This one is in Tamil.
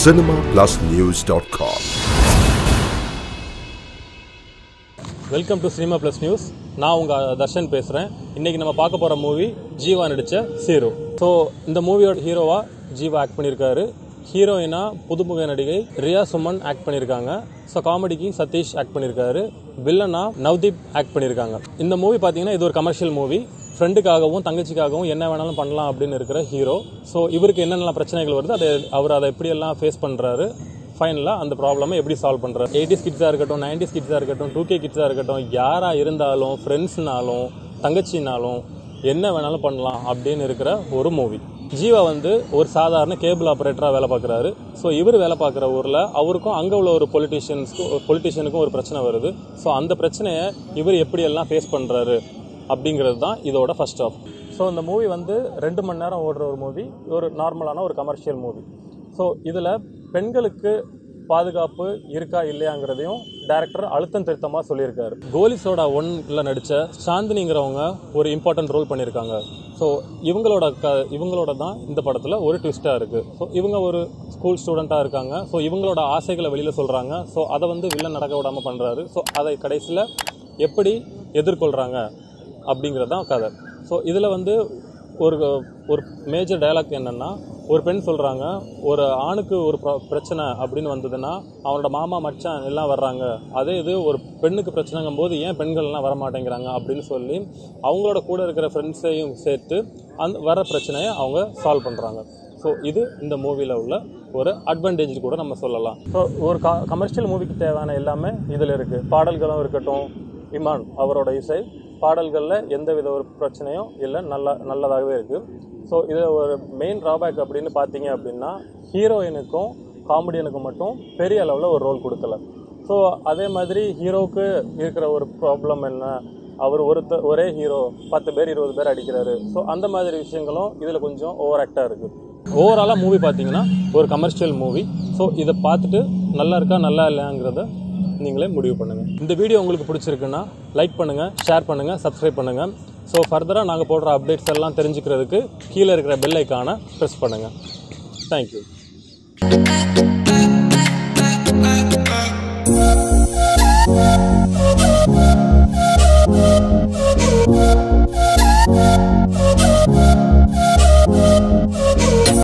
cinemaplusnews.com. Welcome to cinema plus news நான் உங்கள் தர்ஷன் பேசுகிறேன் இன்றைக்கி நம்ம பார்க்க போகிற மூவி ஜீவா நடித்த சீரோ ஸோ இந்த மூவியோட ஹீரோவா ஜீவா ஆக்ட் பண்ணியிருக்காரு ஹீரோயினா புதுமுக நடிகை ரியா சுமன் ஆக்ட் பண்ணியிருக்காங்க ஸோ காமெடிக்கு சதீஷ் ஆக்ட் பண்ணியிருக்காரு வில்லனா நவ்தீப் ஆக்ட் பண்ணியிருக்காங்க இந்த மூவி பார்த்தீங்கன்னா இது ஒரு கமர்ஷியல் மூவி ஃப்ரெண்டுக்காகவும் தங்கச்சிக்காகவும் என்ன வேணாலும் பண்ணலாம் அப்படின்னு இருக்கிற ஹீரோ ஸோ இவருக்கு என்னென்ன பிரச்சனைகள் வருது அதை அவர் அதை எப்படியெல்லாம் ஃபேஸ் பண்ணுறாரு ஃபைனலாக அந்த ப்ராப்ளமை எப்படி சால்வ் பண்ணுறாரு எயிட்டிஸ் கிட்ஸாக இருக்கட்டும் நைன்டிஸ் கிட்ஸாக இருக்கட்டும் டூ கே கிட்ஸாக இருக்கட்டும் யாராக இருந்தாலும் ஃப்ரெண்ட்ஸ்னாலும் தங்கச்சினாலும் என்ன வேணாலும் பண்ணலாம் அப்படின்னு இருக்கிற ஒரு மூவி ஜீவா வந்து ஒரு சாதாரண கேபிள் ஆப்ரேட்டராக வேலை பார்க்குறாரு ஸோ இவர் வேலை பார்க்குற ஊரில் அவருக்கும் அங்கே உள்ள ஒரு பொலிட்டிஷியன்ஸ்க்கும் பொலிட்டிஷியனுக்கும் ஒரு பிரச்சனை வருது ஸோ அந்த பிரச்சனையை இவர் எப்படியெல்லாம் ஃபேஸ் பண்ணுறாரு அப்படிங்கிறது தான் இதோட ஃபர்ஸ்ட் ஆஃப் ஸோ இந்த மூவி வந்து ரெண்டு மணி நேரம் ஓடுற ஒரு மூவி ஒரு நார்மலான ஒரு கமர்ஷியல் மூவி ஸோ இதில் பெண்களுக்கு பாதுகாப்பு இருக்கா இல்லையாங்கிறதையும் டேரக்டர் அழுத்தம் திருத்தமாக சொல்லியிருக்காரு கோலிஸோட ஒன்ல நடித்த சாந்தினிங்கிறவங்க ஒரு இம்பார்ட்டன்ட் ரோல் பண்ணியிருக்காங்க ஸோ இவங்களோட க இவங்களோட தான் இந்த படத்தில் ஒரு ட்விஸ்ட்டாக இருக்குது ஸோ இவங்க ஒரு ஸ்கூல் ஸ்டூடெண்ட்டாக இருக்காங்க ஸோ இவங்களோட ஆசைகளை வெளியில் சொல்கிறாங்க ஸோ அதை வந்து வில்லன் நடக்க விடாமல் பண்ணுறாரு ஸோ அதை கடைசியில் எப்படி எதிர்கொள்கிறாங்க அப்படிங்கிறது தான் கதை ஸோ இதில் வந்து ஒரு ஒரு மேஜர் டயலாக் என்னென்னா ஒரு பெண் சொல்கிறாங்க ஒரு ஆணுக்கு ஒரு பிர- பிரச்சனை அப்படின்னு வந்ததுன்னா அவனோட மாமா மச்சான் எல்லாம் வர்றாங்க அதே இது ஒரு பெண்ணுக்கு பிரச்சனைங்கும் போது ஏன் பெண்கள்லாம் வர மாட்டேங்கிறாங்க அப்படின்னு சொல்லி அவங்களோட கூட இருக்கிற ஃப்ரெண்ட்ஸையும் சேர்த்து அந்த வர பிரச்சனையை அவங்க சால்வ் பண்ணுறாங்க ஸோ இது இந்த மூவியில் உள்ள ஒரு அட்வான்டேஜ் கூட நம்ம சொல்லலாம் ஸோ ஒரு க கமர்ஷியல் மூவிக்கு தேவையான எல்லாமே இதில் இருக்குது பாடல்களும் இருக்கட்டும் இமான் அவரோட இசை பாடல்களில் எந்த வித ஒரு பிரச்சனையும் இல்லை நல்ல நல்லதாகவே இருக்குது ஸோ இதில் ஒரு மெயின் ட்ராபேக் அப்படின்னு பார்த்தீங்க அப்படின்னா ஹீரோயினுக்கும் காமெடியனுக்கும் மட்டும் பெரிய அளவில் ஒரு ரோல் கொடுக்கல ஸோ அதே மாதிரி ஹீரோவுக்கு இருக்கிற ஒரு ப்ராப்ளம் என்ன அவர் ஒருத்த ஒரே ஹீரோ பத்து பேர் இருபது பேர் அடிக்கிறாரு ஸோ அந்த மாதிரி விஷயங்களும் இதில் கொஞ்சம் ஓவர் ஆக்டாக இருக்குது ஓவராலாக மூவி பார்த்தீங்கன்னா ஒரு கமர்ஷியல் மூவி ஸோ இதை பார்த்துட்டு நல்லா இருக்கா நல்லா இல்லையாங்கிறத நீங்களே முடிவு பண்ணுங்கள் இந்த வீடியோ உங்களுக்கு பிடிச்சிருக்குன்னா லைக் பண்ணுங்கள் ஷேர் பண்ணுங்கள் சப்ஸ்கிரைப் பண்ணுங்கள் ஸோ ஃபர்தராக நாங்கள் போடுற அப்டேட்ஸ் எல்லாம் தெரிஞ்சுக்கிறதுக்கு கீழே இருக்கிற பெல் ஐக்கானை ப்ரெஸ் பண்ணுங்கள் தேங்க்யூ